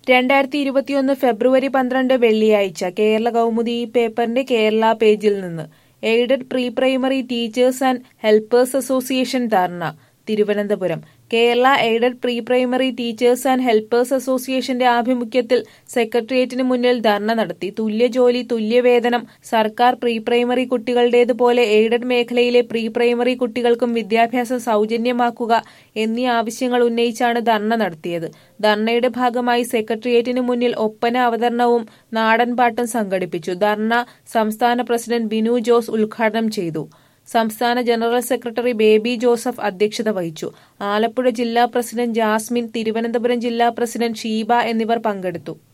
രണ്ടായിരത്തി ഇരുപത്തിയൊന്ന് ഫെബ്രുവരി പന്ത്രണ്ട് വെള്ളിയാഴ്ച കേരള കൗമുദി ഈ പേപ്പറിന്റെ കേരള പേജിൽ നിന്ന് aided pre primary teachers and helpers association dharna Thiruvananthapuram Kerala aided pre primary teachers and helpers അസോസിയേഷന്റെ ആഭിമുഖ്യത്തിൽ സെക്രട്ടേറിയറ്റിന് മുന്നിൽ ധർണ നടത്തി തുല്യ ജോലി തുല്യവേതനം സർക്കാർ പ്രീ പ്രൈമറി കുട്ടികളുടേതുപോലെ എയ്ഡഡ് മേഖലയിലെ പ്രീ പ്രൈമറി കുട്ടികൾക്കും വിദ്യാഭ്യാസം സൗജന്യമാക്കുക എന്നീ ആവശ്യങ്ങൾ ഉന്നയിച്ചാണ് ധർണ നടത്തിയത് ധർണയുടെ ഭാഗമായി സെക്രട്ടേറിയറ്റിന് മുന്നിൽ ഒപ്പന അവതരണവും നാടൻപാട്ടും സംഘടിപ്പിച്ചു ധർണ സംസ്ഥാന പ്രസിഡന്റ് ബിനു ജോസ് ഉദ്ഘാടനം ചെയ്തു സംസ്ഥാന ജനറൽ സെക്രട്ടറി ബേബി ജോസഫ് അധ്യക്ഷത വഹിച്ചു ആലപ്പുഴ ജില്ലാ പ്രസിഡന്റ് ജാസ്മിൻ തിരുവനന്തപുരം ജില്ലാ പ്രസിഡന്റ് ഷീബ എന്നിവർ പങ്കെടുത്തു